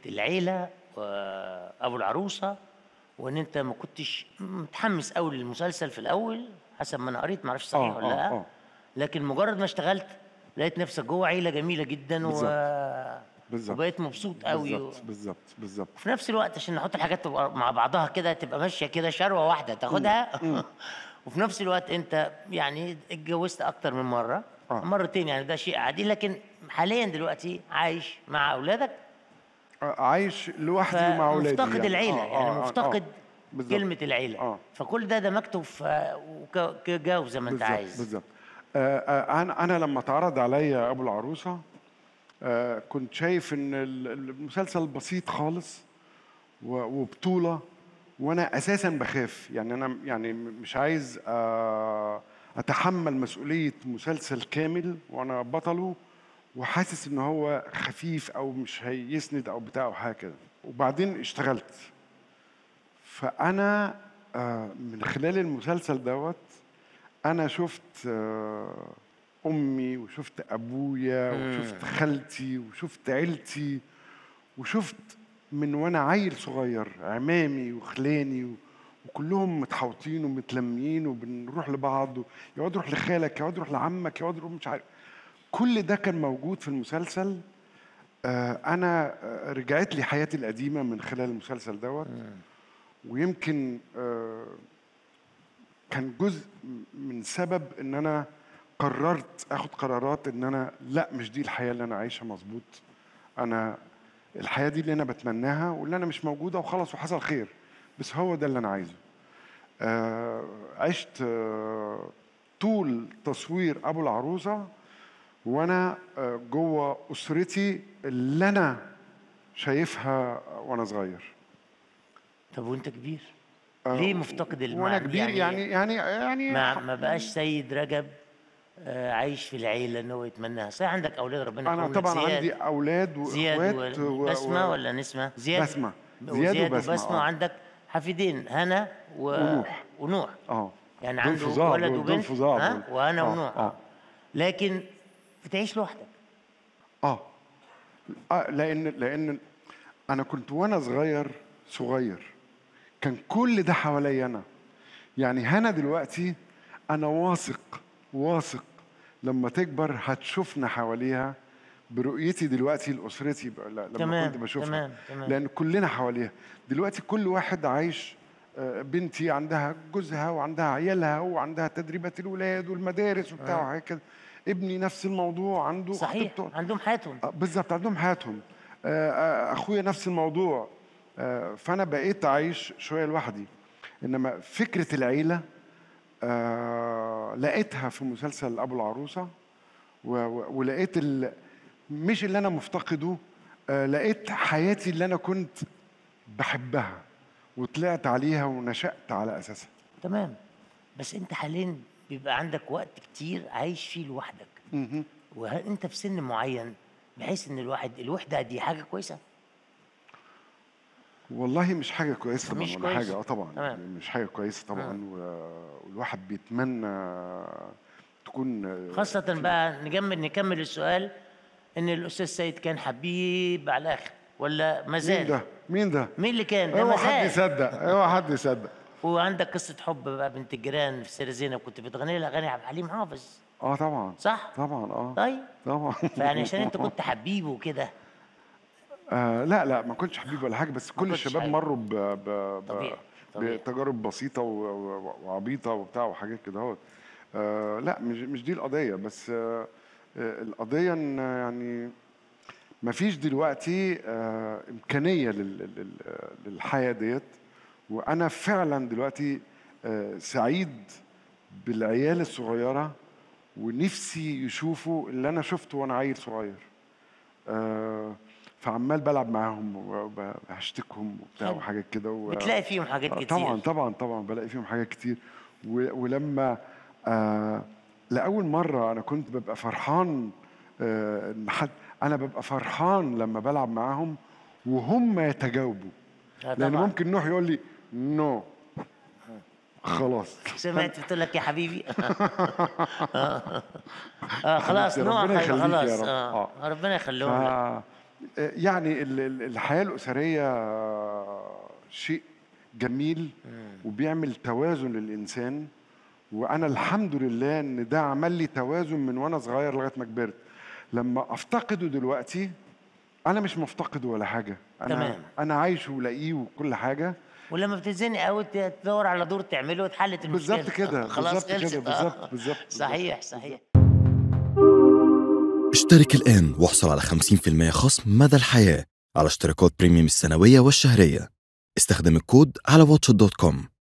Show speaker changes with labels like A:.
A: العيله وابو العروسه وان انت ما كنتش متحمس قوي للمسلسل في الاول حسب ما انا قريت ما اعرفش صحيح
B: آه،
A: ولا
B: آه،
A: لا
B: آه.
A: لكن مجرد ما اشتغلت لقيت نفسك جوه عيله جميله جدا و...
B: بالظبط. بالظبط.
A: وبقيت مبسوط قوي و...
B: بالظبط بالظبط بالظبط
A: في نفس الوقت عشان نحط الحاجات تبقى مع بعضها كده تبقى ماشيه كده شروه واحده تاخدها وفي نفس الوقت انت يعني اتجوزت اكتر من مره
B: آه.
A: مرتين يعني ده شيء عادي لكن حاليا دلوقتي عايش مع اولادك
B: آه، عايش لوحدي ومع اولادي
A: فمفتقد
B: يعني.
A: العيله
B: آه،
A: يعني
B: آه، آه،
A: مفتقد
B: بالظبط.
A: كلمه العيله
B: آه.
A: فكل ده دمجته في وك- كجو زي ما انت
B: بالظبط
A: عايز
B: بالظبط آه، آه، انا انا لما اتعرض عليا ابو العروسه آه، كنت شايف ان ال- المسلسل بسيط خالص و- وبطوله وانا اساسا بخاف يعني انا يعني م- مش عايز آه، اتحمل مسؤوليه مسلسل كامل وانا بطله وحاسس ان هو خفيف او مش هيسند او بتاع او حاجه كده وبعدين اشتغلت فانا آه، من خلال المسلسل دوت انا شفت آه، امي وشفت ابويا وشفت خالتي وشفت عيلتي وشفت من وانا عيل صغير عمامي وخلاني و- وكلهم متحوطين ومتلمين وبنروح لبعض يقعد يروح لخالك يقعد يروح لعمك يقعد يروح مش عارف كل ده كان موجود في المسلسل آه، انا آه، رجعت لي حياتي القديمه من خلال المسلسل دوت ويمكن آه، كان جزء من سبب ان انا قررت اخد قرارات ان انا لا مش دي الحياه اللي انا عايشها مظبوط انا الحياه دي اللي انا بتمناها واللي انا مش موجوده وخلاص وحصل خير بس هو ده اللي انا عايزه آه، عشت آه، طول تصوير ابو العروسه وانا آه، جوه اسرتي اللي انا شايفها وانا صغير
A: طب وانت كبير
B: آه،
A: ليه مفتقد
B: وانا
A: المعنى
B: كبير يعني يعني يعني
A: ما ما بقاش سيد رجب آه، عايش في العيله ان هو يتمناها صحيح عندك اولاد ربنا
B: انا
A: يكرمك،
B: طبعا
A: زياد
B: عندي اولاد
A: زياد
B: واخوات
A: و... بسمه ولا نسمه زياد
B: بسمة. زياد
A: زياد
B: وبسمة،
A: وبسمه
B: آه.
A: وعندك حفيدين هنا و...
B: ونوح.
A: ونوح
B: اه
A: يعني
B: دول
A: عنده
B: فظاع
A: ولد
B: دول- دول
A: وبنت
B: فظاع
A: ها؟
B: دول.
A: وانا
B: آه،
A: ونوح
B: آه.
A: لكن بتعيش لوحدك
B: اه آه، لان لان انا كنت وانا صغير صغير كان كل ده حواليا انا يعني هنا دلوقتي انا واثق واثق لما تكبر هتشوفنا حواليها برؤيتي دلوقتي لاسرتي بقى- لا، لما
A: تمام،
B: كنت بشوفها
A: تمام، تمام.
B: لان كلنا حواليها دلوقتي كل واحد عايش آه، بنتي عندها جوزها وعندها عيالها وعندها تدريبات الولاد والمدارس وبتاع وحاجات كده ابني نفس الموضوع عنده
A: صحيح
B: خطيبته.
A: عندهم حياتهم
B: آه، بالظبط عندهم حياتهم آه، آه، اخويا نفس الموضوع آه، فانا بقيت عايش شويه لوحدي انما فكره العيله آه، لقيتها في مسلسل ابو العروسه و- و- ولقيت ال- مش اللي انا مفتقده آه، لقيت حياتي اللي انا كنت بحبها وطلعت عليها ونشأت على اساسها
A: تمام بس انت حاليا بيبقى عندك وقت كتير عايش فيه لوحدك
B: مهم.
A: وهل انت في سن معين بحيث ان الواحد الوحده دي حاجه كويسه
B: والله مش حاجة كويسة طبعا
A: مش
B: ولا
A: كويسة.
B: حاجة اه طبعا
A: تمام.
B: يعني مش حاجة كويسة طبعا و- والواحد بيتمنى تكون
A: خاصة بقى نكمل نكمل السؤال ان الاستاذ سيد كان حبيب على الاخر ولا ما
B: مين
A: زال
B: ده؟ مين ده؟
A: مين اللي كان ده ما
B: اوعى حد
A: زال
B: يصدق اوعى حد يصدق
A: وعندك قصة حب بقى بنت الجيران في سير زينب كنت بتغني لها اغاني عبد الحليم حافظ
B: اه طبعا
A: صح؟
B: طبعا اه
A: طيب
B: طبعا
A: فيعني عشان انت كنت حبيب وكده
B: آه لا لا ما كنتش حبيب ولا حاجة بس كل
A: كنتش
B: الشباب
A: حبيب.
B: مروا ب ب ب
A: طبيعي، طبيعي.
B: بتجارب بسيطة و- و- وعبيطة وبتاع وحاجات كده اهوت آه لا مش مش دي القضية بس آه آه، القضية ان يعني ما فيش دلوقتي آه إمكانية لل- لل- للحياة ديت وأنا فعلا دلوقتي آه سعيد بالعيال الصغيرة ونفسي يشوفوا اللي أنا شفته وأنا عيل صغير آه فعمال بلعب معاهم وبشتكهم وبتاع
A: حلو.
B: وحاجات كده و...
A: بتلاقي فيهم حاجات
B: آه،
A: كتير
B: طبعا طبعا طبعا بلاقي فيهم حاجات كتير و- ولما آه لاول مره انا كنت ببقى فرحان آه ان حد انا ببقى فرحان لما بلعب معاهم وهم يتجاوبوا
A: آه،
B: لان
A: طبعا
B: ممكن نوح يقول لي نو خلاص
A: سمعت بتقول لك يا حبيبي اه خلاص
B: حبيبتي،
A: نوع
B: ربنا
A: خير،
B: يخليك يا
A: خلاص
B: رب.
A: اه
B: آه.
A: ربنا يخليهم لك
B: ف... آه، يعني ال- ال- الحياه الاسريه آه، شيء جميل وبيعمل توازن للانسان وانا الحمد لله ان ده عمل لي توازن من وانا صغير لغايه ما كبرت لما افتقده دلوقتي انا مش مفتقده ولا حاجه انا
A: تمام.
B: انا عايشه ولاقيه وكل حاجه
A: ولما بتتزنق قوي ت- تدور على دور تعمله واتحلت المشكله
B: بالظبط كده
A: خلاص
B: بالظبط كده
A: خلصت آه.
B: بالظبط بالظبط
A: صحيح صحيح
C: اشترك الآن واحصل على 50% خصم مدى الحياة على اشتراكات بريميوم السنوية والشهرية استخدم الكود على واتش دوت كوم